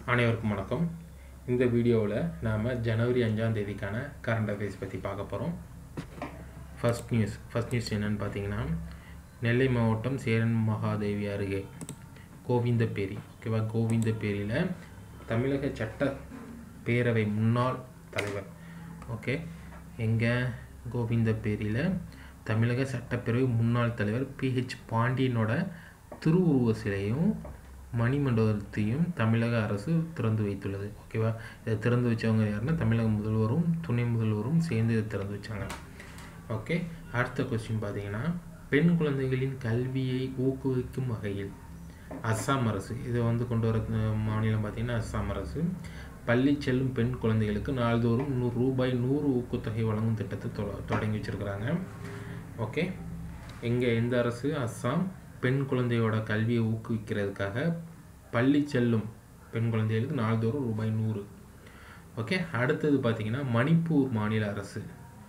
அனைவருக்கும் வணக்கம் இந்த வீடியோவில் நாம் ஜனவரி அஞ்சாம் தேதிக்கான கரண்ட் அஃபேர்ஸ் பற்றி பார்க்க போகிறோம் ஃபர்ஸ்ட் நியூஸ் ஃபர்ஸ்ட் நியூஸ் என்னென்னு பார்த்தீங்கன்னா நெல்லை மாவட்டம் சேரன் மகாதேவி அருகே கோவிந்தப்பேரி ஓகேவா கோவிந்தப்பேரியில் தமிழக சட்ட பேரவை முன்னாள் தலைவர் ஓகே எங்கே கோவிந்தப்பேரியில் தமிழக சட்டப்பேரவை முன்னாள் தலைவர் பிஹெச் பாண்டியனோட திருவுருவ சிலையும் மணிமண்டபத்தையும் தமிழக அரசு திறந்து வைத்துள்ளது ஓகேவா இதை திறந்து வச்சவங்க யாருன்னா தமிழக முதல்வரும் துணை முதல்வரும் சேர்ந்து இதை திறந்து வச்சாங்க ஓகே அடுத்த கொஸ்டின் பார்த்தீங்கன்னா பெண் குழந்தைகளின் கல்வியை ஊக்குவிக்கும் வகையில் அஸ்ஸாம் அரசு இதை வந்து கொண்டு வர மாநிலம் பார்த்தீங்கன்னா அஸ்ஸாம் அரசு பள்ளி செல்லும் பெண் குழந்தைகளுக்கு நாள்தோறும் நூறு ரூபாய் நூறு ஊக்கத்தொகை வழங்கும் திட்டத்தை தொ- தொடங்கி வச்சிருக்கிறாங்க ஓகே எங்கே எந்த அரசு அஸ்ஸாம் பெண் குழந்தையோட கல்வியை ஊக்குவிக்கிறதுக்காக பள்ளி செல்லும் பெண் குழந்தைகளுக்கு நாள்தோறும் ரூபாய் நூறு ஓகே அடுத்தது பார்த்தீங்கன்னா மணிப்பூர் மாநில அரசு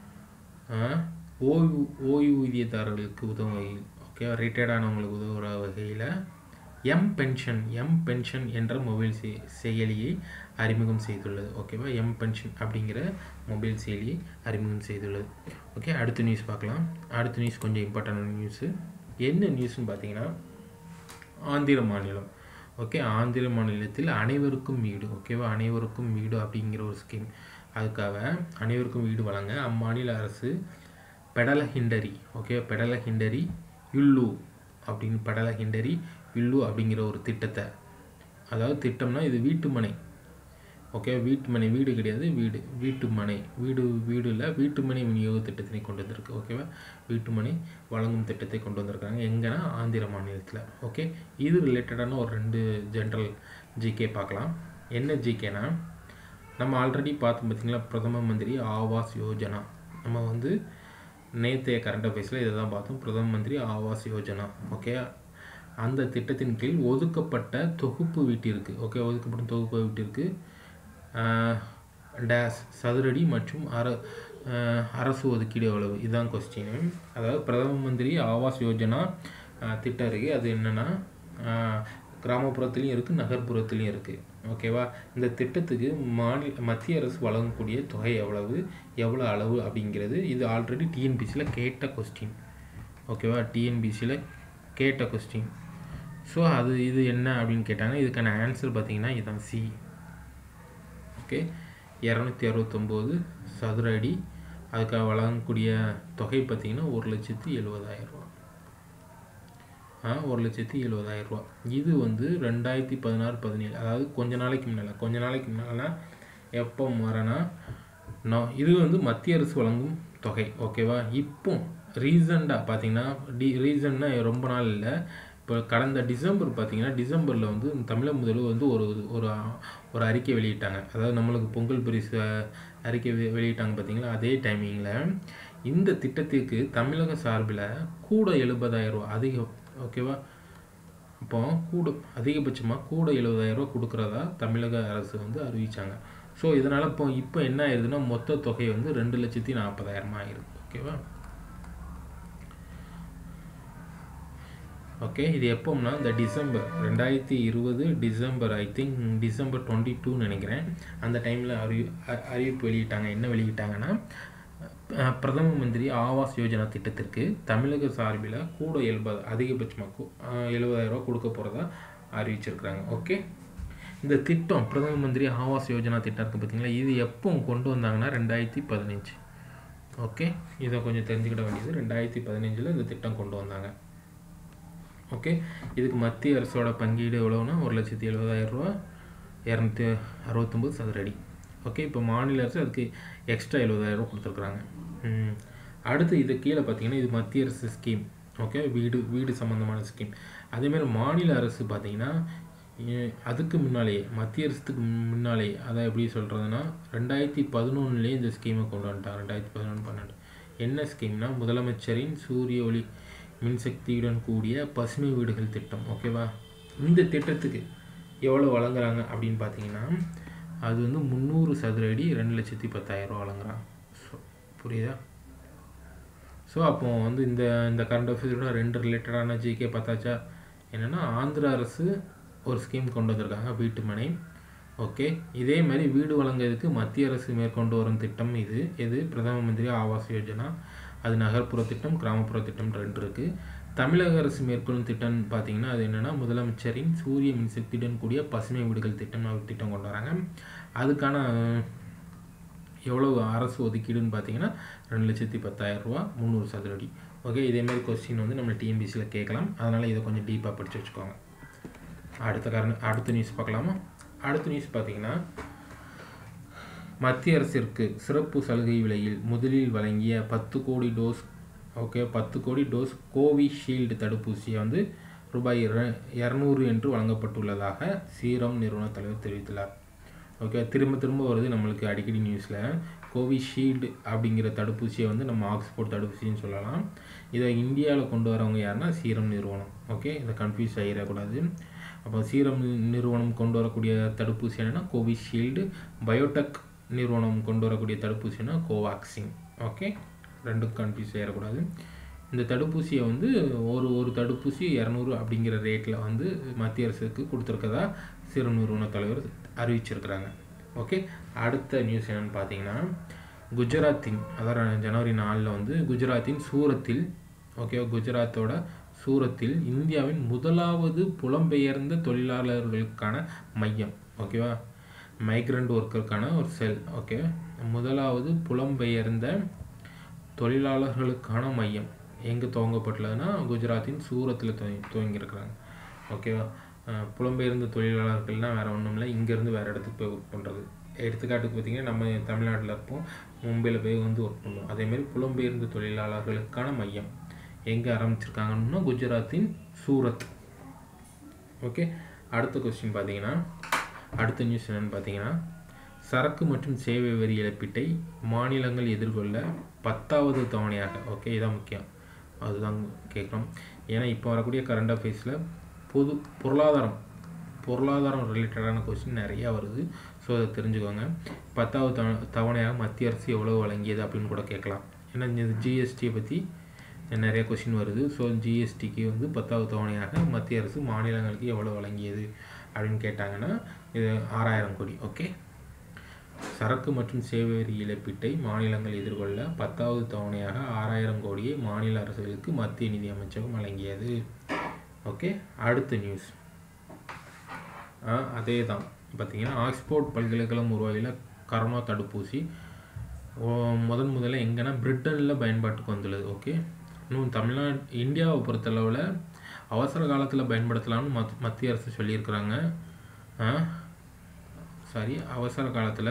ஆஹ், ஓய்வு ஓய்வூதியதாரர்களுக்கு உதவும் வகையில் ஓகே ரிட்டையர்ட் ஆனவங்களுக்கு உதவுற வகையில் எம் பென்ஷன் எம் பென்ஷன் என்ற மொபைல் செ செயலியை அறிமுகம் செய்துள்ளது ஓகேவா எம் பென்ஷன் அப்படிங்கிற மொபைல் செயலியை அறிமுகம் செய்துள்ளது ஓகே அடுத்த நியூஸ் பார்க்கலாம் அடுத்த நியூஸ் கொஞ்சம் இம்பார்ட்டன்டான நியூஸு என்ன நியூஸ்னு பார்த்தீங்கன்னா ஆந்திர மாநிலம் ஓகே ஆந்திர மாநிலத்தில் அனைவருக்கும் வீடு ஓகேவா அனைவருக்கும் வீடு அப்படிங்கிற ஒரு ஸ்கீம் அதுக்காக அனைவருக்கும் வீடு வழங்க அம்மாநில அரசு பெடல ஹிண்டரி ஓகே பெடல ஹிண்டரி யுல்லு அப்படின்னு பெடல ஹிண்டரி யுல்லு அப்படிங்கிற ஒரு திட்டத்தை அதாவது திட்டம்னா இது வீட்டு மனை ஓகே வீட்டு மனை வீடு கிடையாது வீடு வீட்டு மனை வீடு வீடு இல்லை வீட்டு மனை விநியோக திட்டத்தினை கொண்டு வந்திருக்கு ஓகேவா வீட்டு மனை வழங்கும் திட்டத்தை கொண்டு வந்திருக்காங்க எங்கன்னா ஆந்திர மாநிலத்தில் ஓகே இது ரிலேட்டடான ஒரு ரெண்டு ஜென்ரல் ஜிகே பார்க்கலாம் என்ன ஜிகேனா நம்ம ஆல்ரெடி பார்த்தோம் பார்த்தீங்களா பிரதம மந்திரி ஆவாஸ் யோஜனா நம்ம வந்து நேற்றைய கரண்ட் அஃபேர்ஸில் இதை தான் பார்த்தோம் பிரதம மந்திரி ஆவாஸ் யோஜனா ஓகே அந்த திட்டத்தின் கீழ் ஒதுக்கப்பட்ட தொகுப்பு வீட்டிற்கு ஓகே ஒதுக்கப்பட்ட தொகுப்பு வீட்டிற்கு ஆஹ், டேஸ் சதுரடி மற்றும் அர ஆஹ், அரசு ஒதுக்கீடு எவ்வளவு இதுதான் கொஸ்டின் அதாவது பிரதம மந்திரி ஆவாஸ் யோஜனா ஆஹ், திட்டம் இருக்குது அது என்னென்னா கிராமப்புறத்துலேயும் இருக்குது நகர்ப்புறத்துலேயும் இருக்குது ஓகேவா இந்த திட்டத்துக்கு மாநில மத்திய அரசு வழங்கக்கூடிய தொகை எவ்வளவு எவ்வளோ அளவு அப்படிங்கிறது இது ஆல்ரெடி டிஎன்பிசியில் கேட்ட கொஸ்டின் ஓகேவா டிஎன்பிசியில் கேட்ட கொஸ்டின் ஸோ அது இது என்ன அப்படின்னு கேட்டாங்க இதுக்கான ஆன்சர் பார்த்தீங்கன்னா இதுதான் சி ஓகே இரநூத்தி அறுபத்தொம்போது சதுர அடி அதுக்காக வழங்கக்கூடிய தொகை பார்த்தீங்கன்னா ஒரு லட்சத்தி எழுபதாயிரம் ரூபா ஆ ஒரு லட்சத்தி எழுபதாயிரம் ரூபா இது வந்து ரெண்டாயிரத்தி பதினாறு பதினேழு அதாவது கொஞ்ச நாளைக்கு முன்னால் கொஞ்ச நாளைக்கு முன்னால்னா எப்போ வரனா நான் இது வந்து மத்திய அரசு வழங்கும் தொகை ஓகேவா இப்போ ரீசண்டாக பார்த்தீங்கன்னா டி ரீசன்னா ரொம்ப நாள் இல்லை இப்போ கடந்த டிசம்பர் பார்த்தீங்கன்னா டிசம்பரில் வந்து தமிழக முதல்வர் வந்து ஒரு ஒரு ஒரு அறிக்கை வெளியிட்டாங்க அதாவது நம்மளுக்கு பொங்கல் பரிசு அறிக்கை வெ- வெளியிட்டாங்க பார்த்தீங்களா அதே டைமிங்கில் இந்த திட்டத்திற்கு தமிழக சார்பில் கூட எழுபதாயிரம் ரூபா அதிகம் ஓகேவா அப்போ கூட அதிகபட்சமாக கூட எழுபதாயிரம் ரூபா கொடுக்குறதா தமிழக அரசு வந்து அறிவிச்சாங்க ஸோ இதனால் இப்போ இப்போ என்ன ஆயிடுதுன்னா மொத்த தொகை வந்து ரெண்டு லட்சத்தி நாற்பதாயிரமா ஆயிடுது ஓகேவா ஓகே இது எப்போம்னா இந்த டிசம்பர் ரெண்டாயிரத்தி இருபது December I think December twenty டூன்னு நினைக்கிறேன் அந்த டைமில் அறிவி அ- அறிவிப்பு வெளியிட்டாங்க என்ன வெளியிட்டாங்கன்னா அஹ், பிரதம மந்திரி ஆவாஸ் யோஜனா திட்டத்திற்கு தமிழக சார்பில் கூட எழுபது அதிகபட்சமாக எழுபதாயிரம் ரூபா கொடுக்க போகிறதா அறிவிச்சிருக்கிறாங்க ஓகே இந்த திட்டம் பிரதம மந்திரி ஆவாஸ் யோஜனா திட்டம் இருக்குது பார்த்தீங்களா இது எப்போ கொண்டு வந்தாங்கன்னா ரெண்டாயிரத்தி பதினஞ்சு ஓகே இதை கொஞ்சம் தெரிஞ்சுக்கிட வேண்டியது ரெண்டாயிரத்தி பதினஞ்சில் இந்த திட்டம் கொண்டு வந்தாங்க ஓகே இதுக்கு மத்திய அரசோட பங்கீடு எவ்வளோன்னா ஒரு லட்சத்தி எழுபதாயிரம் ரூபா இரநூத்தி அறுபத்தொம்பது சதுர அடி ஓகே இப்போ மாநில அரசு அதுக்கு எக்ஸ்ட்ரா எழுபதாயிரம் ரூபா கொடுத்துருக்குறாங்க ம். அடுத்து இது கீழே பார்த்தீங்கன்னா இது மத்திய அரசு ஸ்கீம் ஓகே வீடு வீடு சம்மந்தமான ஸ்கீம் அதேமாதிரி மாநில அரசு பார்த்தீங்கன்னா இ- அதுக்கு முன்னாலேயே மத்திய அரசுக்கு முன்னாலேயே அதை எப்படி சொல்கிறதுனா ரெண்டாயிரத்தி பதினொன்றுலேயே இந்த ஸ்கீமை கொண்டு வந்துட்டாங்க ரெண்டாயிரத்தி பதினொன்று பன்னெண்டு என்ன ஸ்கீம்னா முதலமைச்சரின் சூரிய ஒளி மின்சக்தியுடன் கூடிய பசுமை வீடுகள் திட்டம் ஓகேவா இந்த திட்டத்துக்கு எவ்வளோ வழங்குறாங்க அப்படின்னு பார்த்தீங்கன்னா அது வந்து முந்நூறு சதுர அடி ரெண்டு லட்சத்தி பத்தாயிரம் ரூபா வழங்குறாங்க ஸோ புரியுதா ஸோ அப்போ வந்து இந்த இந்த கரண்ட் அஃபேர்ஸோட ரெண்டு ரிலேட்டடான ஜிகே பார்த்தாச்சா என்னென்னா ஆந்திர அரசு ஒரு ஸ்கீம் கொண்டு வந்திருக்காங்க வீட்டு மனை ஓகே இதே மாதிரி வீடு வழங்குறதுக்கு மத்திய அரசு மேற்கொண்டு வரும் திட்டம் இது இது பிரதம மந்திரி ஆவாஸ் யோஜனா அது நகர்ப்புற திட்டம் கிராமப்புற திட்டம் ரெண்டு இருக்குது தமிழக அரசு மேற்கொள்ளும் திட்டம் பார்த்தீங்கன்னா அது என்னென்னா முதலமைச்சரின் சூரிய மின்சக்தியுடன் கூடிய பசுமை வீடுகள் திட்டம் ஒரு திட்டம் கொண்டு வராங்க அதுக்கான எவ்வளவு அரசு ஒதுக்கீடுன்னு பார்த்தீங்கன்னா ரெண்டு லட்சத்தி பத்தாயிரம் ரூபா முந்நூறு சதுரடி ஓகே இதேமாதிரி கொஸ்டின் வந்து நம்ம டிஎன்பிசியில் கேட்கலாம் அதனால் இதை கொஞ்சம் டீப்பாக படித்து வச்சுக்கோங்க அடுத்த காரணம் அடுத்த நியூஸ் பார்க்கலாமா அடுத்த நியூஸ் பார்த்தீங்கன்னா மத்திய அரசிற்கு சிறப்பு சலுகை விலையில் முதலில் வழங்கிய பத்து கோடி டோஸ் ஓகே பத்து கோடி டோஸ் கோவிஷீல்டு தடுப்பூசியை வந்து ரூபாய் இரநூறு என்று வழங்கப்பட்டுள்ளதாக சீரம் நிறுவன தலைவர் தெரிவித்துள்ளார் ஓகே திரும்ப திரும்ப வருது நம்மளுக்கு அடிக்கடி நியூஸில் கோவிஷீல்டு அப்படிங்கிற தடுப்பூசியை வந்து நம்ம ஆக்ஸ்போர்ட் தடுப்பூசின்னு சொல்லலாம் இதை இந்தியாவில் கொண்டு வரவங்க யாருன்னா சீரம் நிறுவனம் ஓகே இதை கன்ஃபியூஸ் ஆகிடக்கூடாது அப்போ சீரம் நிறுவனம் கொண்டு வரக்கூடிய தடுப்பூசி என்னென்னா கோவிஷீல்டு பயோடெக் நிறுவனம் கொண்டு வரக்கூடிய தடுப்பூசினா கோவாக்சின் ஓகே ரெண்டும் கன்ஃபியூஸ் ஆகிடக்கூடாது இந்த தடுப்பூசியை வந்து ஒரு ஒரு தடுப்பூசி இரநூறு அப்படிங்கிற ரேட்டில் வந்து மத்திய அரசுக்கு கொடுத்துருக்கதா சீரம் நிறுவன தலைவர் அறிவிச்சிருக்கிறாங்க ஓகே அடுத்த நியூஸ் என்னென்னு பார்த்தீங்கன்னா குஜராத்தின் அதாவது ஜனவரி நாலில் வந்து குஜராத்தின் சூரத்தில் ஓகே குஜராத்தோட சூரத்தில் இந்தியாவின் முதலாவது புலம்பெயர்ந்த தொழிலாளர்களுக்கான மையம் ஓகேவா மைக்ரண்ட் ஒர்க்கருக்கான ஒரு செல் ஓகே முதலாவது புலம்பெயர்ந்த தொழிலாளர்களுக்கான மையம் எங்கே துவங்கப்பட்டுள்ளதுன்னா குஜராத்தின் சூரத்தில் துவங்கி துவங்கியிருக்கிறாங்க ஓகேவா புலம்பெயர்ந்த தொழிலாளர்கள்னால் வேறு ஒன்றும் இல்லை இங்கேருந்து வேறு இடத்துக்கு போய் ஒர்க் பண்ணுறது எடுத்துக்காட்டுக்கு பார்த்திங்கன்னா நம்ம தமிழ்நாட்டில் இருப்போம் மும்பையில் போய் வந்து ஒர்க் பண்ணுவோம் அதேமாரி புலம்பெயர்ந்த தொழிலாளர்களுக்கான மையம் எங்கே ஆரம்பிச்சிருக்காங்கன்னா குஜராத்தின் சூரத் ஓகே அடுத்த கொஸ்டின் பார்த்தீங்கன்னா அடுத்த நியூஸ் என்னென்னு பார்த்தீங்கன்னா சரக்கு மற்றும் சேவை வரி இழப்பீட்டை மாநிலங்கள் எதிர்கொள்ள பத்தாவது தவணையாக ஓகே இதான் முக்கியம் அதுதான் கேட்குறோம் ஏன்னா இப்போ வரக்கூடிய கரண்ட் அஃபேர்ஸில் பொது பொருளாதாரம் பொருளாதாரம் ரிலேட்டடான கொஸ்டின் நிறையா வருது ஸோ அதை தெரிஞ்சுக்கோங்க பத்தாவது தவ தவணையாக மத்திய அரசு எவ்வளோ வழங்கியது அப்படின்னு கூட கேட்கலாம் ஏன்னா இந்த ஜிஎஸ்டியை பற்றி நிறைய கொஸ்டின் வருது ஸோ ஜிஎஸ்டிக்கு வந்து பத்தாவது தவணையாக மத்திய அரசு மாநிலங்களுக்கு எவ்வளோ வழங்கியது அப்படின்னு கேட்டாங்கன்னா இது ஆறாயிரம் கோடி ஓகே சரக்கு மற்றும் சேவை வரி இழப்பீட்டை மாநிலங்கள் எதிர்கொள்ள பத்தாவது தவணையாக ஆறாயிரம் கோடியை மாநில அரசுகளுக்கு மத்திய நிதி அமைச்சகம் வழங்கியது ஓகே அடுத்த நியூஸ் அதே தான் பார்த்தீங்கன்னா ஆக்ஸ்போர்ட் பல்கலைக்கழகம் உருவாகில கரோனா தடுப்பூசி முதன் முதல்ல எங்கன்னா பிரிட்டனில் பயன்பாட்டுக்கு வந்துள்ளது ஓகே இன்னும் தமிழ்நாடு இந்தியாவை பொறுத்தளவில் அவசர காலத்தில் பயன்படுத்தலாம்னு மத் மத்திய அரசு சொல்லியிருக்கிறாங்க சாரி அவசர காலத்தில்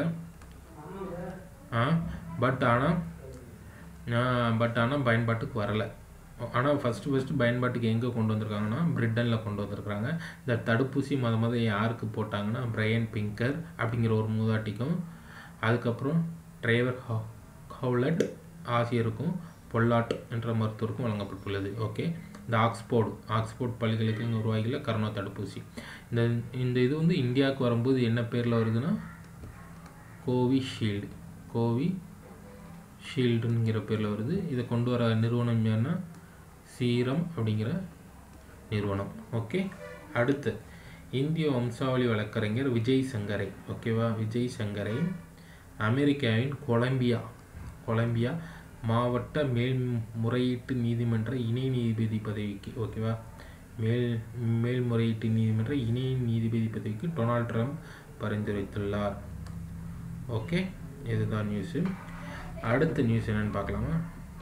பட் ஆனால் பட் ஆனால் பயன்பாட்டுக்கு வரலை ஆனால் ஃபஸ்ட்டு ஃபஸ்ட்டு பயன்பாட்டுக்கு எங்கே கொண்டு வந்திருக்காங்கன்னா பிரிட்டனில் கொண்டு வந்திருக்கிறாங்க இந்த தடுப்பூசி மொத மொத யாருக்கு போட்டாங்கன்னா பிரையன் பிங்கர் அப்படிங்கிற ஒரு மூதாட்டிக்கும் அதுக்கப்புறம் டிரைவர் ஹவுலட் ஆசியருக்கும் பொல்லாட் என்ற மருத்துவருக்கும் வழங்கப்பட்டுள்ளது ஓகே இந்த ஆக்ஸ்போர்டு ஆக்ஸ்போர்ட் பல்கலைக்கழகம் உருவாகில கரோனா தடுப்பூசி இந்த இந்த இது வந்து இந்தியாவுக்கு வரும்போது என்ன பேரில் வருதுன்னா கோவிஷீல்டு கோவி ஷீல்டுங்கிற பேரில் வருது இதை கொண்டு வர நிறுவனம் யாருன்னா சீரம் அப்படிங்கிற நிறுவனம் ஓகே அடுத்து இந்திய வம்சாவளி வழக்கறிஞர் விஜய் சங்கரை ஓகேவா விஜய் சங்கரை அமெரிக்காவின் கொலம்பியா கொலம்பியா மாவட்ட மேல்முறையீட்டு நீதிமன்ற இணை நீதிபதி பதவிக்கு ஓகேவா மேல் மேல்முறையீட்டு நீதிமன்ற இணை நீதிபதி பதவிக்கு டொனால்ட் ட்ரம்ப் பரிந்துரைத்துள்ளார் ஓகே இதுதான் நியூஸு அடுத்த நியூஸ் என்னென்னு பார்க்கலாமா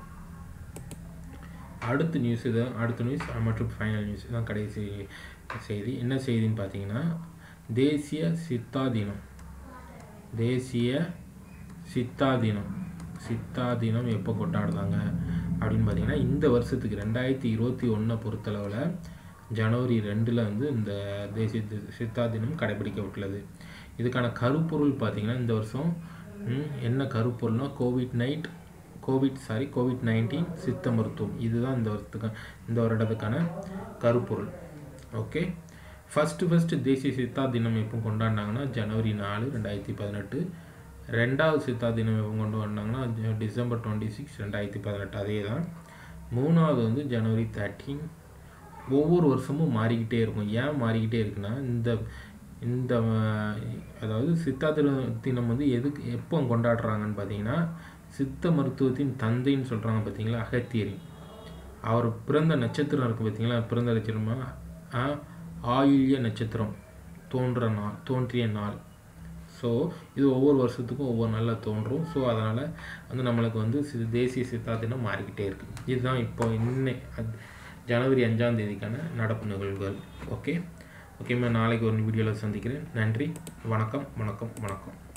அடுத்த நியூஸ் இது அடுத்த நியூஸ் மற்றும் ஃபைனல் நியூஸ் தான் கடைசி செய்தி என்ன செய்தின்னு பார்த்தீங்கன்னா தேசிய சித்தா தினம் தேசிய சித்தா தினம் சித்தா தினம் எப்போ கொண்டாடுறாங்க அப்படின்னு பார்த்தீங்கன்னா இந்த வருஷத்துக்கு ரெண்டாயிரத்தி இருபத்தி ஒன்றை பொறுத்தளவில் ஜனவரி ரெண்டில் வந்து இந்த தேசிய சித்தா தினம் கடைபிடிக்கப்பட்டுள்ளது இதுக்கான கருப்பொருள் பார்த்திங்கன்னா இந்த வருஷம் என்ன கருப்பொருள்னா Covid night Covid sorry Covid nineteen சித்த மருத்துவம் இதுதான் இந்த வருஷத்துக்கு இந்த வருடத்துக்கான கருப்பொருள் ஓகே ஃபஸ்ட்டு ஃபஸ்ட்டு தேசிய சித்தா தினம் எப்போ கொண்டாடினாங்கன்னா ஜனவரி நாலு ரெண்டாயிரத்தி பதினெட்டு ரெண்டாவது சித்தா தினம் எப்போ கொண்டு வந்தாங்கன்னா டிசம்பர் டுவெண்ட்டி சிக்ஸ் ரெண்டாயிரத்தி பதினெட்டு அதே தான் மூணாவது வந்து ஜனவரி தேர்ட்டீன் ஒவ்வொரு வருஷமும் மாறிக்கிட்டே இருக்கும் ஏன் மாறிக்கிட்டே இருக்குன்னா இந்த இந்த அதாவது சித்தா தின தினம் வந்து எதுக்கு எப்போ கொண்டாடுறாங்கன்னு பார்த்தீங்கன்னா சித்த மருத்துவத்தின் தந்தைன்னு சொல்கிறாங்க பார்த்தீங்களா அகத்தியரி அவர் பிறந்த நட்சத்திரம் இருக்குது பார்த்தீங்களா பிறந்த நட்சத்திரமா ஆ, ஆயில்ய நட்சத்திரம் தோன்ற நாள் தோன்றிய நாள் ஸோ இது ஒவ்வொரு வருஷத்துக்கும் ஒவ்வொரு நாளில் தோன்றும் ஸோ அதனால் வந்து நம்மளுக்கு வந்து சி- தேசிய சித்தா தினம் மாறிக்கிட்டே இருக்குது இதுதான் இப்போ இன்னை அத்- ஜனவரி அஞ்சாம் தேதிக்கான நடப்பு நிகழ்வுகள் ஓகே ஓகேம்மா நாளைக்கு ஒரு வீடியோவில் சந்திக்கிறேன் நன்றி வணக்கம் வணக்கம் வணக்கம்